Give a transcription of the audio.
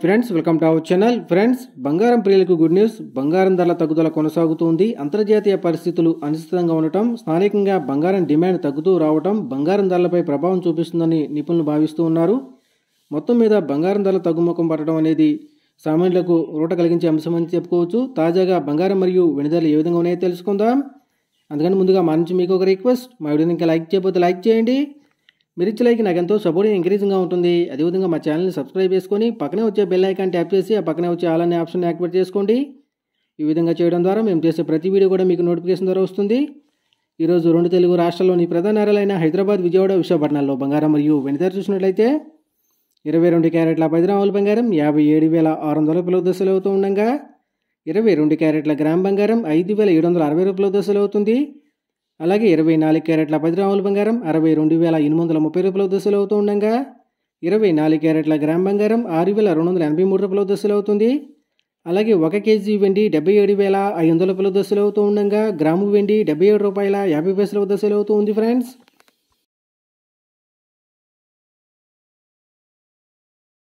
friends welcome to our channel friends బంగారం ప్రియులకు good news బంగారం ధరల తగ్గుదల కొనసాగుతుంది అంతర్జాతీయ పరిస్థితులు అనిశ్చితంగా ఉండటం స్థానికంగా బంగారం డిమాండ్ తగ్గుతూ రావటం బంగారం ధరలపై ప్రభావం చూపిస్తుందని నిపుణులు భావిస్తూ ఉన్నారు మొత్తం మీద బంగారం ధరల తగ్గుముఖం పట్టడం అనేది సామాన్యులకు ఊరట కలిగించే అంశం అని చెప్పుకోవచ్చు తాజాగా బంగారం మరియు వెండి ధరలు ఏ విధంగా ఉన్నాయో తెలుసుకుందాం అందుకని ముందుగా మా నుంచి మీకు ఒక రిక్వెస్ట్ మా వీడియోని ఇంకా లైక్ చేయకపోతే లైక్ చేయండి మీరు ఇచ్చే లైక్ నాకు ఎంతో సపోర్ట్ ఇంక్రీజింగ్గా ఉంటుంది అదేవిధంగా మా ఛానల్ని సబ్స్క్రైబ్ చేసుకొని పక్కనే వచ్చే బెల్ ఐకాన్ ట్యాప్ చేసి ఆ పక్కనే వచ్చే ఆల్ అనే ఆప్షన్ యాక్టివేట్ చేసుకోండి ఈ విధంగా చేయడం ద్వారా మేము చేసే ప్రతి వీడియో కూడా మీకు నోటిఫికేషన్ ద్వారా వస్తుంది ఈరోజు రెండు తెలుగు రాష్ట్రాల్లోని ప్రధాన నగరాలైన హైదరాబాద్ విజయవాడ విశాఖపట్నాల్లో బంగారం మరియు వెండి ధర చూసినట్లయితే ఇరవై రెండు క్యారెట్ల పది గ్రాముల బంగారం యాభై ఏడు వేల ఆరు వందల రూపాయల దశలు అవుతూ ఉండగా ఇరవై రెండు క్యారెట్ల గ్రామ్ బంగారం ఐదు వేల ఏడు వందల అరవై రూపాయల దశలు అవుతుంది అలాగే ఇరవై నాలుగు క్యారెట్ల పది గ్రాముల బంగారం అరవై రెండు వేల ఎనిమిది వందల ముప్పై రూపాయల దశలు అవుతూ ఉండగా ఇరవై నాలుగు క్యారెట్ల గ్రామ్ బంగారం ఆరు వేల రెండు వందల ఎనభై మూడు రూపాయల దశలు అవుతుంది అలాగే ఒక కేజీ వెండి డెబ్బై ఏడు వేల ఐదు వందల రూపాయల దశలు అవుతూ ఉండగా గ్రాము వెండి డెబ్బై ఏడు రూపాయల యాభై పైసల దశలు అవుతూ ఉంది ఫ్రెండ్స్